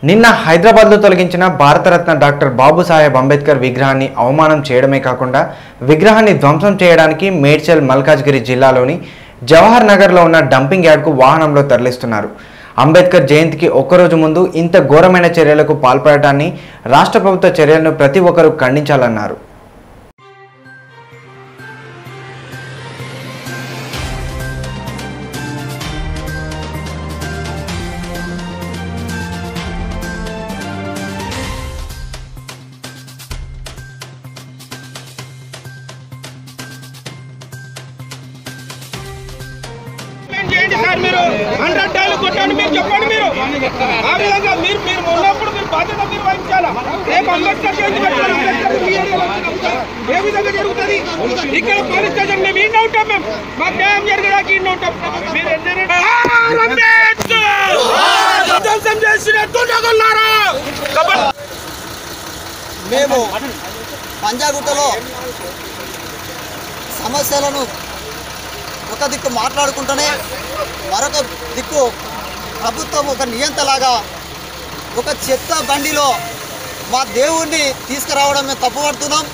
నిన్న హైదరాబాద్లో తొలగించిన భారతరత్న డాక్టర్ బాబుసాహెబ్ అంబేద్కర్ విగ్రహాన్ని అవమానం చేయడమే కాకుండా విగ్రహాన్ని ధ్వంసం చేయడానికి మేడ్చల్ మల్కాజ్గిరి జిల్లాలోని జవహర్ నగర్లో ఉన్న డంపింగ్ యార్డ్కు వాహనంలో తరలిస్తున్నారు అంబేద్కర్ జయంతికి ఒక్కరోజు ముందు ఇంత ఘోరమైన చర్యలకు పాల్పడటాన్ని రాష్ట్ర ప్రభుత్వ చర్యలను ప్రతి ఒక్కరూ ఖండించాలన్నారు ఎక్స్ప్లెయిన్ చేయండి సార్ మీరు హండ్రెడ్ డైలు కొట్టండి మీరు చెప్పండి మీరు ఆ విధంగా మీరు మీరు ఉన్నప్పుడు మీరు బాధ్యత మీరు వహించాలా రేపు అంబేద్కర్ జయంతి పెట్టాలి, అంబేద్కర్ మీ ఏరియాలో వచ్చినప్పుడు ఏ విధంగా జరుగుతుంది ఇక్కడ పోలీస్ స్టేషన్ మేము ఈయన ఉంటాం మేము మాకు న్యాయం జరిగేదాకా ఈయన ఉంటాం మీరు ఎన్నైనా అంబేద్కర్ ధ్వంసం చేసిన దుండగులారా కాబట్టి మేము పంజాగుట్టలో సమస్యలను ఒక దిక్కు మాట్లాడుకుంటూనే మరొక దిక్కు ప్రభుత్వం ఒక నియంతలాగా ఒక చెత్త బండిలో మా దేవుణ్ణి తీసుకురావడం మేము తప్పుపడుతున్నాం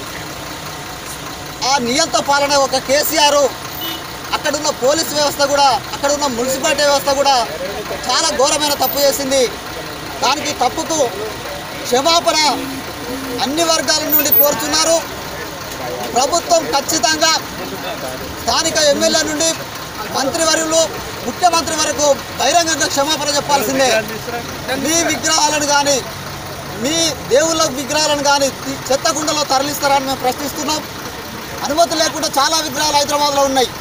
ఆ నియంత పాలన ఒక కేసీఆర్ అక్కడున్న పోలీస్ వ్యవస్థ కూడా అక్కడున్న మున్సిపాలిటీ వ్యవస్థ కూడా చాలా ఘోరమైన తప్పు చేసింది దానికి తప్పుకు క్షమాపణ అన్ని వర్గాల నుండి కోరుతున్నారు ప్రభుత్వం ఖచ్చితంగా స్థానిక ఎమ్మెల్యే నుండి మంత్రివర్యులు ముఖ్యమంత్రి వరకు బహిరంగంగా క్షమాపణ చెప్పాల్సిందే మీ విగ్రహాలను కానీ మీ దేవుళ్ళ విగ్రహాలను కానీ చెత్తకుండలో తరలిస్తారని మేము ప్రశ్నిస్తున్నాం అనుమతి లేకుండా చాలా విగ్రహాలు హైదరాబాద్లో ఉన్నాయి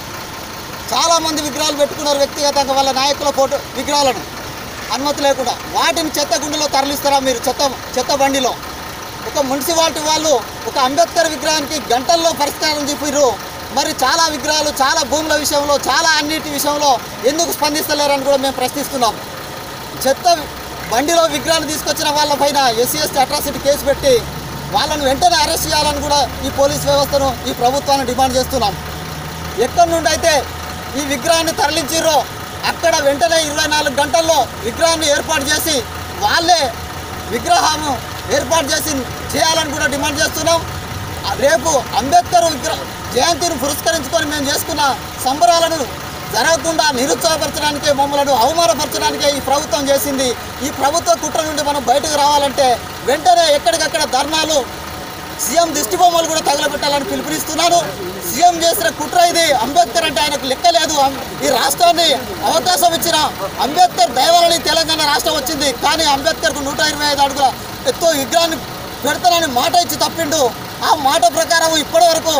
చాలామంది విగ్రహాలు పెట్టుకున్నారు వ్యక్తిగతంగా వాళ్ళ నాయకుల ఫోటో విగ్రహాలను అనుమతి లేకుండా వాటిని చెత్తకుండలో తరలిస్తారా మీరు చెత్త చెత్త బండిలో ఒక మున్సిపాలిటీ వాళ్ళు ఒక అంబేద్కర్ విగ్రహానికి గంటల్లో పరిష్కారం చెప్పారు మరి చాలా విగ్రహాలు చాలా భూముల విషయంలో చాలా అన్నిటి విషయంలో ఎందుకు స్పందిస్తలేరని కూడా మేము ప్రశ్నిస్తున్నాం చెత్త బండిలో విగ్రహాన్ని తీసుకొచ్చిన వాళ్ళపైన ఎస్సీ ఎస్టీ అట్రాసిటీ కేసు పెట్టి వాళ్ళను వెంటనే అరెస్ట్ చేయాలని కూడా ఈ పోలీస్ వ్యవస్థను ఈ ప్రభుత్వాన్ని డిమాండ్ చేస్తున్నాం ఎక్కడి నుండి అయితే ఈ విగ్రహాన్ని తరలించిర్రో అక్కడ వెంటనే ఇరవై నాలుగు గంటల్లో విగ్రహాన్ని ఏర్పాటు చేసి వాళ్ళే విగ్రహము ఏర్పాటు చేసి చేయాలని కూడా డిమాండ్ చేస్తున్నాం ఆ రేపు అంబేద్కర్ విగ్రహ జయంతిని పురస్కరించుకొని మేము చేసుకున్న సంబరాలను జరగకుండా నిరుత్సాహపరచడానికే మమ్మల్ని అవమానపరచడానికే ఈ ప్రభుత్వం చేసింది ఈ ప్రభుత్వ కుట్ర నుండి మనం బయటకు రావాలంటే వెంటనే ఎక్కడికక్కడ ధర్నాలు సీఎం దిష్టి బొమ్మలు కూడా తగలబెట్టాలని పిలుపునిస్తున్నాను సీఎం చేసిన కుట్ర ఇది అంబేద్కర్ అంటే ఆయనకు లెక్క లేదు అం- ఈ రాష్ట్రాన్ని అవకాశం ఇచ్చిన అంబేద్కర్ దయవలని తెలంగాణ రాష్ట్రం వచ్చింది కానీ అంబేద్కర్కు నూట ఇరవై ఐదు అడుగుల ఎత్తు విగ్రహాన్ని పెడతానని మాట ఇచ్చి తప్పిండు ఆ మాట ప్రకారం ఇప్పటి వరకు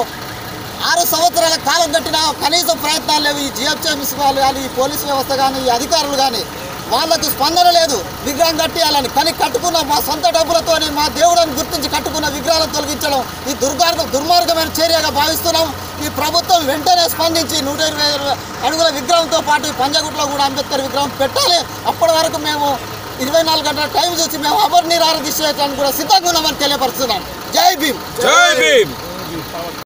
ఆరు సంవత్సరాల కాలం కట్టిన కనీసం ప్రయత్నాలు లేవు ఈ జిహెచ్ఎంసీ వాళ్ళు కానీ ఈ పోలీస్ వ్యవస్థ కానీ ఈ అధికారులు కానీ వాళ్ళకు స్పందన లేదు విగ్రహం కట్టేయాలని కానీ కట్టుకున్న మా సొంత డబ్బులతోని మా దేవుడని గుర్తించి కట్టుకున్న విగ్రహాలను తొలగించడం ఈ దుర్గార్గ దుర్మార్గమైన చర్యగా భావిస్తున్నాం ఈ ప్రభుత్వం వెంటనే స్పందించి నూట ఇరవై ఐదు అడుగుల విగ్రహంతో పాటు ఈ పంజగుట్లో కూడా అంబేద్కర్ విగ్రహం పెట్టాలి అప్పటి వరకు మేము ఇరవై నాలుగు గంటల టైం చూసి మేము అబర్ నీరారు తీసేయడానికి కూడా సిద్ధంగా ఉన్నామని తెలియపరుస్తున్నాం జై భీమ్ జై భీమ్